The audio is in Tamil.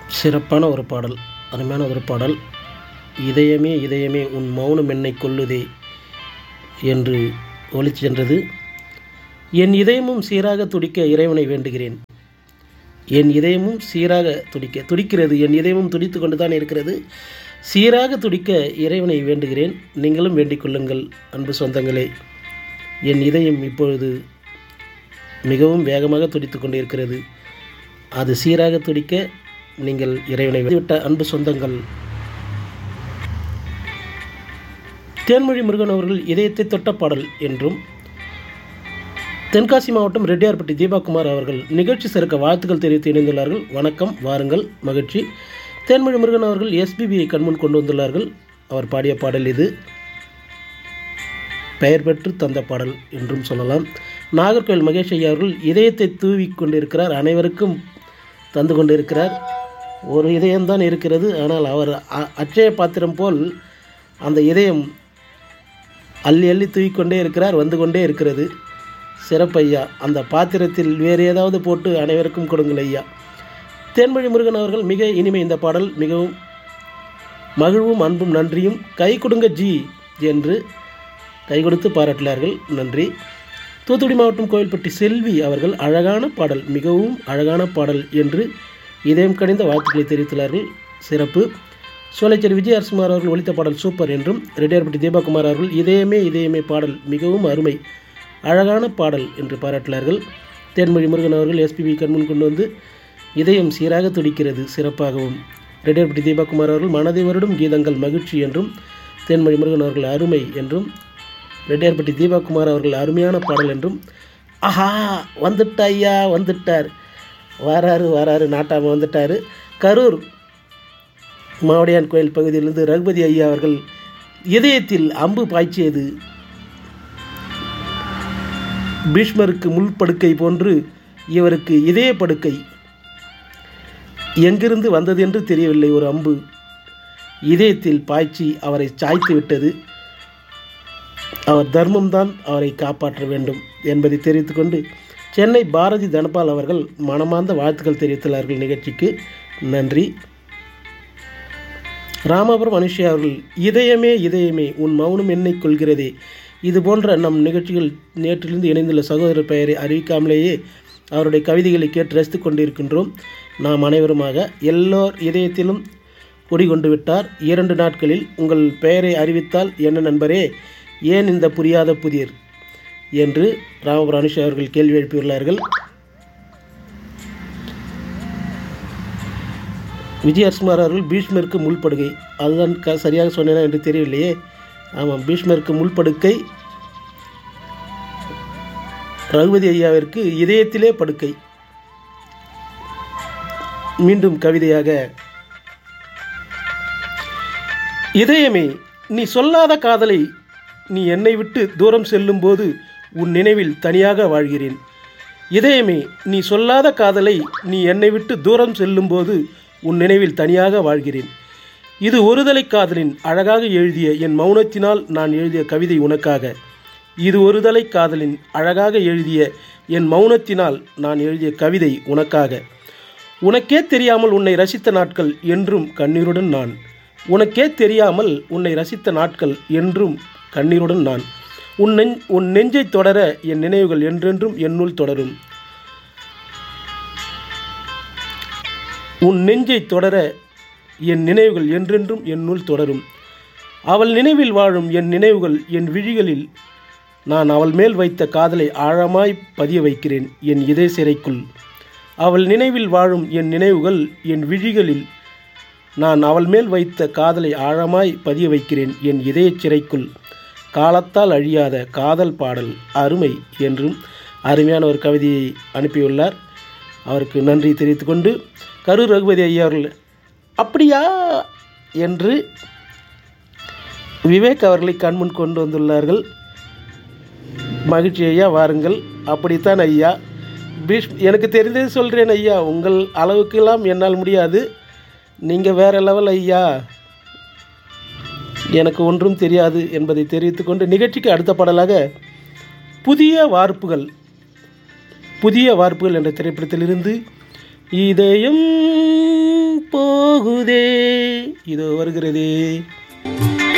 சிறப்பான ஒரு பாடல் அருமையான ஒரு பாடல் இதயமே இதயமே உன் மௌனம் என்னை கொல்லுதே என்று ஒலிச் சென்றது என் இதயமும் சீராக துடிக்க இறைவனை வேண்டுகிறேன் என் இதயமும் சீராக துடிக்க துடிக்கிறது என் இதயமும் துடித்து கொண்டு தான் இருக்கிறது சீராக துடிக்க இறைவனை வேண்டுகிறேன் நீங்களும் வேண்டிக் கொள்ளுங்கள் அன்பு சொந்தங்களே என் இதயம் இப்பொழுது மிகவும் வேகமாக துடித்து கொண்டிருக்கிறது அது சீராக துடிக்க நீங்கள் இறைவனை விட்ட அன்பு சொந்தங்கள் தேன்மொழி முருகன் அவர்கள் இதயத்தை தொட்ட பாடல் என்றும் தென்காசி மாவட்டம் ரெட்டியார்பட்டி தீபாகுமார் அவர்கள் நிகழ்ச்சி சிறக்க வாழ்த்துக்கள் தெரிவித்து இணைந்துள்ளார்கள் வணக்கம் வாருங்கள் மகிழ்ச்சி தேன்மொழி முருகன் அவர்கள் எஸ்பிபியை கண்முன் கொண்டு வந்துள்ளார்கள் அவர் பாடிய பாடல் இது பெயர் பெற்று தந்த பாடல் என்றும் சொல்லலாம் நாகர்கோவில் மகேஷ் ஐயா அவர்கள் இதயத்தை தூவி கொண்டிருக்கிறார் அனைவருக்கும் தந்து கொண்டிருக்கிறார் ஒரு இதயம்தான் இருக்கிறது ஆனால் அவர் அ- அட்சய பாத்திரம் போல் அந்த இதயம் அள்ளி அள்ளி தூவிக்கொண்டே இருக்கிறார் வந்து கொண்டே இருக்கிறது சிறப்பையா அந்த பாத்திரத்தில் வேறு ஏதாவது போட்டு அனைவருக்கும் கொடுங்கள் ஐயா தேன்மொழி முருகன் அவர்கள் மிக இனிமை இந்த பாடல் மிகவும் மகிழ்வும் அன்பும் நன்றியும் கை கொடுங்க ஜி என்று கை கொடுத்து பாராட்டினார்கள் நன்றி தூத்துக்குடி மாவட்டம் கோயில்பட்டி செல்வி அவர்கள் அழகான பாடல் மிகவும் அழகான பாடல் என்று இதயம் கணிந்த வாழ்த்துக்களை தெரிவித்துள்ளார்கள் சிறப்பு சோலைச்சேரி விஜய் அரசுமார் அவர்கள் ஒலித்த பாடல் சூப்பர் என்றும் ரெட்டியார்பட்டி தீபாகுமார் அவர்கள் இதயமே இதயமே பாடல் மிகவும் அருமை அழகான பாடல் என்று பாராட்டினார்கள் தேன்மொழி முருகன் அவர்கள் எஸ்பிபி கண்முன் கொண்டு வந்து இதயம் சீராக துடிக்கிறது சிறப்பாகவும் ரெட்டியார்பட்டி தீபாகுமார் அவர்கள் மனதை வருடும் கீதங்கள் மகிழ்ச்சி என்றும் தேன்மொழி முருகன் அவர்கள் அருமை என்றும் ரெட்டியார்பட்டி தீபாகுமார் அவர்கள் அருமையான பாடல் என்றும் ஆஹா வந்துட்டா ஐயா வந்துட்டார் வராரு வராரு நாட்டாம வந்துட்டார் கரூர் மாவடியான் கோயில் பகுதியிலிருந்து ரகுபதி ஐயா அவர்கள் இதயத்தில் அம்பு பாய்ச்சியது பீஷ்மருக்கு முள் படுக்கை போன்று இவருக்கு இதய படுக்கை எங்கிருந்து வந்தது என்று தெரியவில்லை ஒரு அம்பு இதயத்தில் பாய்ச்சி அவரை சாய்த்து விட்டது அவர் தர்மம்தான் அவரை காப்பாற்ற வேண்டும் என்பதை தெரிவித்துக்கொண்டு சென்னை பாரதி தனபால் அவர்கள் மனமார்ந்த வாழ்த்துக்கள் தெரிவித்துள்ளார்கள் நிகழ்ச்சிக்கு நன்றி ராமபுரம் அனுஷியா அவர்கள் இதயமே இதயமே உன் மௌனம் என்னை கொள்கிறதே இது போன்ற நம் நிகழ்ச்சிகள் நேற்றிலிருந்து இணைந்துள்ள சகோதரர் பெயரை அறிவிக்காமலேயே அவருடைய கவிதைகளை கேட்டு ரசித்துக் கொண்டிருக்கின்றோம் நாம் அனைவருமாக எல்லோர் இதயத்திலும் குடிகொண்டு விட்டார் இரண்டு நாட்களில் உங்கள் பெயரை அறிவித்தால் என்ன நண்பரே ஏன் இந்த புரியாத புதிர் என்று ராமபுரம் அனுஷா அவர்கள் கேள்வி எழுப்பியுள்ளார்கள் விஜய் அரசுமார் அவர்கள் பீஷ்மருக்கு முள்படுகை அதுதான் க சரியாக சொன்னேனா என்று தெரியவில்லையே ஆமாம் பீஷ்மருக்கு முள்படுக்கை ரகுபதி ஐயாவிற்கு இதயத்திலே படுக்கை மீண்டும் கவிதையாக இதயமே நீ சொல்லாத காதலை நீ என்னை விட்டு தூரம் செல்லும்போது உன் நினைவில் தனியாக வாழ்கிறேன் இதயமே நீ சொல்லாத காதலை நீ என்னை விட்டு தூரம் செல்லும்போது உன் நினைவில் தனியாக வாழ்கிறேன் இது ஒருதலை காதலின் அழகாக எழுதிய என் மௌனத்தினால் நான் எழுதிய கவிதை உனக்காக இது ஒருதலை காதலின் அழகாக எழுதிய என் மௌனத்தினால் நான் எழுதிய கவிதை உனக்காக உனக்கே தெரியாமல் உன்னை ரசித்த நாட்கள் என்றும் கண்ணீருடன் நான் உனக்கே தெரியாமல் உன்னை ரசித்த நாட்கள் என்றும் கண்ணீருடன் நான் உன் நெஞ் உன் நெஞ்சை தொடர என் நினைவுகள் என்றென்றும் என்னுள் தொடரும் உன் நெஞ்சை தொடர என் நினைவுகள் என்றென்றும் என்னுள் தொடரும் அவள் நினைவில் வாழும் என் நினைவுகள் என் விழிகளில் நான் அவள் மேல் வைத்த காதலை ஆழமாய் பதிய வைக்கிறேன் என் இதய சிறைக்குள் அவள் நினைவில் வாழும் என் நினைவுகள் என் விழிகளில் நான் அவள் மேல் வைத்த காதலை ஆழமாய் பதிய வைக்கிறேன் என் இதயச் சிறைக்குள் காலத்தால் அழியாத காதல் பாடல் அருமை என்றும் அருமையான ஒரு கவிதையை அனுப்பியுள்ளார் அவருக்கு நன்றி தெரிவித்துக்கொண்டு கரூர் ரகுபதி ஐயா அவர்கள் அப்படியா என்று விவேக் அவர்களை கண்முன் கொண்டு வந்துள்ளார்கள் மகிழ்ச்சி ஐயா வாருங்கள் அப்படித்தான் ஐயா பீஷ் எனக்கு தெரிந்தது சொல்கிறேன் ஐயா உங்கள் அளவுக்கெல்லாம் என்னால் முடியாது நீங்கள் வேற லெவல் ஐயா எனக்கு ஒன்றும் தெரியாது என்பதை தெரிவித்துக்கொண்டு நிகழ்ச்சிக்கு அடுத்த பாடலாக புதிய வார்ப்புகள் புதிய வார்ப்புகள் என்ற திரைப்படத்திலிருந்து இதயம் போகுதே இதோ வருகிறதே